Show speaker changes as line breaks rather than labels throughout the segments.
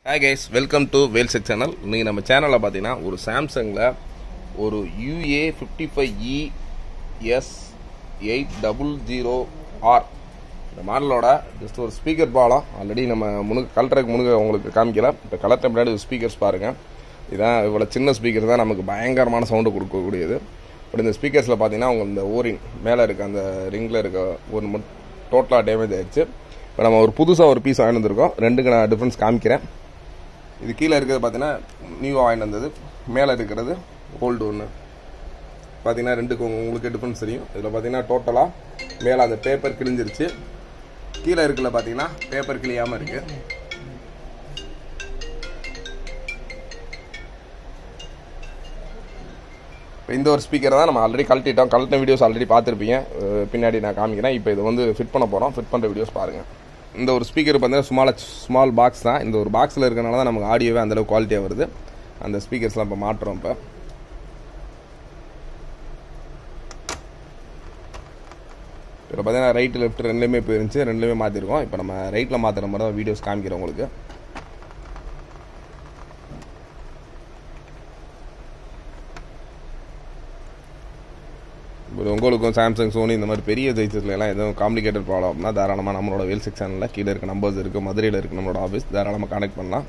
hi guys welcome to வேல்செக் channel இன்னைக்கு நம்ம சேனலில் பார்த்தீங்கன்னா ஒரு சாம்சங்கில் ஒரு UA fifty five E S eight double zero R இந்த மாடலோட ஜஸ்ட் ஒரு ஸ்பீக்கர் பாலம் ஆல்ரெடி நம்ம முனுக்கு கலட்டுறதுக்கு முனுக்க உங்களுக்கு காமிக்கல இப்போ கலட்ட முன்னாடி ஸ்பீக்கர்ஸ் பாருங்கள் இதான் இவ்வளோ சின்ன ஸ்பீக்கர் தான் நமக்கு பயங்கரமான சவுண்டு கொடுக்கக்கூடியது பட் இந்த ஸ்பீக்கர்ஸில் பார்த்தீங்கன்னா அவங்க இந்த ஓரிங் மேலே இருக்க அந்த ரிங்கில் இருக்க ஒரு மட்டும் டோட்டலாக டேமேஜ் ஆயிடுச்சு இப்போ நம்ம ஒரு புதுசாக ஒரு பீஸ் வாங்கிட்டு வந்திருக்கோம் ரெண்டுக்கு நான் டிஃப்ரென்ஸ் காமிக்கிறேன் இது கீழே இருக்கிறது பார்த்தீங்கன்னா நியூவாக வாங்கிட்டு வந்தது மேலே இருக்கிறது ஓல்டு ஒன்று பார்த்தீங்கன்னா ரெண்டுக்கு உங்க- உங்களுக்கு டிஃப்ரென்ஸ் தெரியும் இதில் பார்த்தீங்கன்னா டோட்டலாக மேலே அந்த பேப்பர் கிழிஞ்சிருச்சு கீழே இருக்குல்ல பார்த்தீங்கன்னா பேப்பர் கிழியாமல் இருக்கு இப்போ இந்த ஒரு ஸ்பீக்கர் தான் நம்ம ஆல்ரெடி கழட்டிட்டோம் கழட்டின வீடியோஸ் ஆல்ரெடி பார்த்துருப்பீங்க அஹ் பின்னாடி நான் காமிக்கிறேன் இப்போ இது வந்து ஃபிட் பண்ண போகிறோம் ஃபிட் பண்ணுற வீடியோஸ் பாருங்கள் இந்த ஒரு ஸ்பீக்கர் பார்த்தீங்கன்னா ஸ்மால் ஸ்மால் பாக்ஸ் தான் இந்த ஒரு பாக்ஸில் இருக்கனால தான் நமக்கு ஆடியோவே அந்தளவுக்கு குவாலிட்டியாக வருது அந்த ஸ்பீக்கர்ஸ்லாம் இப்போ மாட்டுறோம் இப்போ இப்போ பார்த்தீங்கன்னா ரைட்டு லெஃப்ட் ரெண்டுலேயுமே இப்போ இருந்துச்சு ரெண்டுலேயுமே மாற்றிருக்கோம் இப்போ நம்ம ரைட்டில் மாற்றுற மாதிரி தான் வீடியோஸ் காமிக்கிறோம் உங்களுக்கு இப்போ உங்களுக்கும் சாம்சங் சோனி இந்த மாதிரி பெரிய ஜெயிச்சதுல எல்லாம் எதுவும் காம்ப்ளிகேட்டட் ப்ராப்ளம் அப்படின்னா தாராளமாக நம்மளோட வேல் செக்ஷனில் கீழே இருக்க நம்பர்ஸ் இருக்குது மதுரையில் இருக்க நம்மளோட ஆஃபீஸ் தாராளமாக கான்டாக்ட் பண்ணலாம்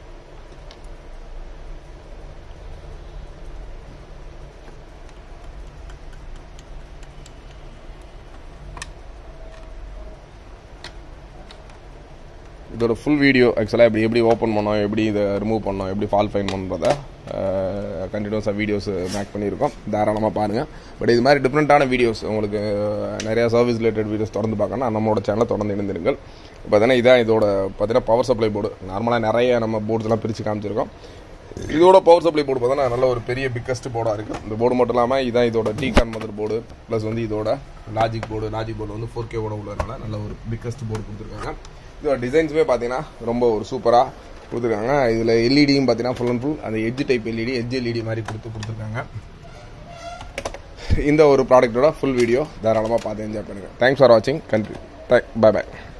இதோட ஃபுல் வீடியோ ஆக்சுவலாக எப்படி எப்படி ஓப்பன் பண்ணோம் எப்படி இதை ரிமூவ் பண்ணோம் எப்படி ஃபால் ஃபைன் பண்ணுறத கண்டினியூஸாக வீடியோஸ் மேக் பண்ணியிருக்கோம் தாராளமாக பாருங்கள் பட் இது மாதிரி டிஃப்ரெண்ட்டான வீடியோஸ் உங்களுக்கு நிறையா சர்வீஸ் ரிலேட்டட் வீடியோஸ் தொடர்ந்து பார்க்கணும் நம்மளோட சேனலை தொடர்ந்து இணைந்திருங்கள் இப்போ தானே இதான் இதோட பார்த்தீங்கன்னா பவர் சப்ளை போர்டு நார்மலாக நிறைய நம்ம போர்ட்ஸ்லாம் பிரித்து காமிச்சிருக்கோம் இதோட பவர் சப்ளை போர்டு பார்த்தீங்கன்னா நல்ல ஒரு பெரிய பிக்கஸ்ட் போர்டாக இருக்குது இந்த போர்டு மட்டும் இல்லாமல் இதான் இதோட டீகான் மதர் போர்டு ப்ளஸ் வந்து இதோட லாஜிக் போர்டு லாஜிக் போர்டு வந்து ஃபோர் கேவோட உள்ளதுனால நல்ல ஒரு பிக்கஸ்ட் போர்டு கொடுத்துருக்காங்க இதோட டிசைன்ஸுமே பார்த்தீங்கன்னா ரொம்ப ஒரு சூப்பராக கொடுத்துருக்காங்க இதில் எல்இடியும் பார்த்தீங்கன்னா ஃபுல் அண்ட் ஃபுல் அந்த edge type LED edge LED மாதிரி கொடுத்து கொடுத்துருக்காங்க இந்த ஒரு ப்ராடக்ட்டோட ஃபுல் வீடியோ தாராளமாக பார்த்து என்ஜாய் பண்ணுங்கள் தேங்க்ஸ் ஃபார் வாட்சிங் கண்ட்ரி பை பை